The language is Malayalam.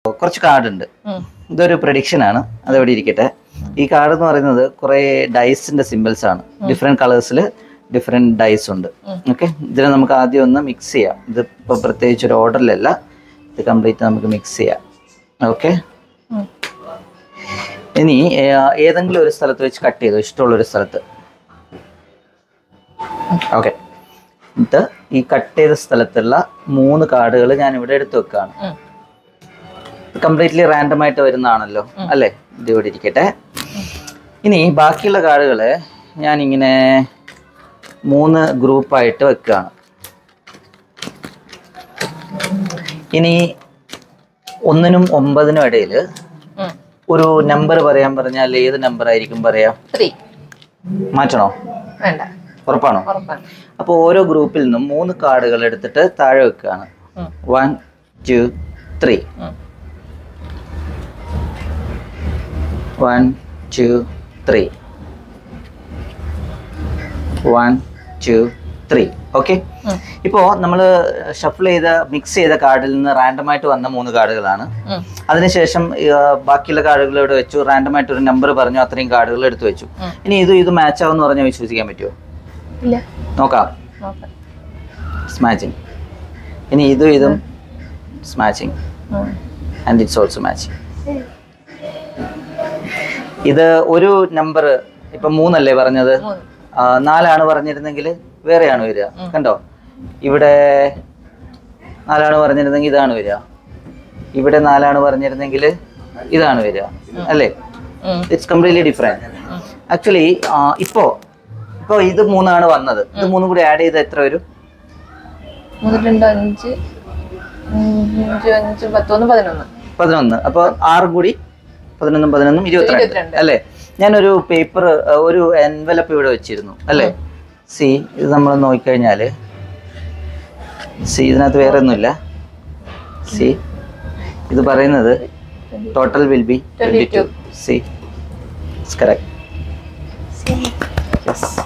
കുറച്ച് കാർഡ് ഉണ്ട് ഉം. ഇതൊരു പ്രഡിക്ഷൻ ആണ് അതവിടെ ഇരിക്കട്ടെ ഈ കാർഡ് എന്ന് പറയുന്നത് കുറേ ഡൈസിന്റെ സിമ്പിൾസ് ആണ് ഡിഫറെന്റ് കളേഴ്സിൽ ഡിഫറെന്റ് ഡൈസ് ഉണ്ട് ഓക്കെ ഇതിനെ നമുക്ക് ആദ്യം ഒന്ന് മിക്സ് ചെയ്യാം ഇത് ഇപ്പോൾ പ്രത്യേകിച്ച് ഒരു ഓർഡറിലല്ല ഇത് കംപ്ലീറ്റ് നമുക്ക് മിക്സ് ചെയ്യാം ഓക്കെ ഉം. ഇനി ഏ- ഏതെങ്കിലും ഒരു സ്ഥലത്ത് വെച്ച് കട്ട് ചെയ്തു ഇഷ്ടമുള്ള ഒരു സ്ഥലത്ത് ഓക്കെ എന്നിട്ട് ഈ കട്ട് ചെയ്ത സ്ഥലത്തുള്ള മൂന്ന് കാർഡുകൾ ഞാൻ ഇവിടെ എടുത്തു വെക്കുകയാണ് ഉം. കംപ്ലീറ്റ്ലി റാൻഡം ആയിട്ട് വരുന്നതാണല്ലോ അല്ലേ ഇത് ഇവിടെ ഇരിക്കട്ടെ ഇനി ബാക്കിയുള്ള കാർഡുകൾ ഞാൻ ഇങ്ങനെ മൂന്ന് ഗ്രൂപ്പായിട്ട് വെക്കുകയാണ് ഇനി ഒന്നിനും ഒമ്പതിനും ഇടയിൽ ഉം. ഒരു നമ്പർ പറയാൻ പറഞ്ഞാൽ ഏത് നമ്പർ ആയിരിക്കും പറയാ ത്രീ മാറ്റണോ വേണ്ട ഉറപ്പാണോ ഉറപ്പാണ് അപ്പോൾ ഓരോ ഗ്രൂപ്പിൽ നിന്നും മൂന്ന് കാർഡുകൾ എടുത്തിട്ട് താഴെ വെക്കുകയാണ് ഉം. വൺ ടു ത്രീ ഉം. One two three one two three okay ഉം. ഇപ്പോൾ നമ്മൾ ഷഫിൾ ചെയ്ത മിക്സ് ചെയ്ത കാർഡിൽ നിന്ന് റാൻഡമായിട്ട് വന്ന മൂന്ന് കാർഡുകളാണ് ഉം. അതിനുശേഷം ആ, ബാക്കിയുള്ള കാർഡുകൾ ഇവിടെ വെച്ചു റാൻഡമായിട്ട് ഒരു നമ്പർ പറഞ്ഞു അത്രയും കാർഡുകൾ എടുത്തു വെച്ചു ഉം. ഇനി ഇത് ഇത് മാച്ച് ആവുമെന്ന് പറഞ്ഞാൽ വിശ്വസിക്കാൻ പറ്റുമോ ഇല്ല നോക്കാം നോക്കാം സ്മാച്ചിങ് ഇനി ഇതും ഇതും സ്മാച്ചിങ് ഉം. ആൻഡ് ഇറ്റ്സ് ഓൾസോ മാച്ചിങ് ഇത് ഒരു നമ്പർ ഇപ്പം മൂന്നല്ലേ പറഞ്ഞത് മൂന്ന് ആ, നാലാണ് പറഞ്ഞിരുന്നെങ്കിൽ വേറെയാണ് വരിക കണ്ടോ ഇവിടെ നാലാണ് പറഞ്ഞിരുന്നെങ്കിൽ ഇതാണ് വരിക ഇവിടെ നാലാണ് പറഞ്ഞിരുന്നെങ്കിൽ ഇതാണ് വരിക അല്ലേ ഉം. ഇറ്റ്സ് കംപ്ലീറ്റ്ലി ഡിഫറെൻറ്റ് ആക്ച്വലി ഇപ്പോൾ ഇപ്പോൾ ഇത് മൂന്നാണ് വന്നത് ഇത് മൂന്നും കൂടി ആഡ് ചെയ്ത് എത്ര വരും മൂന്ന് രണ്ട് അഞ്ച് ഉം, അഞ്ച് അഞ്ച് പത്തൊന്ന് പതിനൊന്ന് പതിനൊന്ന് അപ്പോൾ ആറും കൂടി പതിനൊന്നും പതിനൊന്നും ഇരുപത്തിരണ്ട് ഇരുപത്തിരണ്ട്. അല്ലേ ഞാനൊരു പേപ്പർ ഒരു എൻവലപ്പ് ഇവിടെ വെച്ചിരുന്നു അല്ലേ സി ഇത് നമ്മൾ നോക്കിക്കഴിഞ്ഞാൽ സി ഇതിനകത്ത് വേറെ ഒന്നുമില്ല സി ഇത് പറയുന്നത് total will be twenty two C correct yes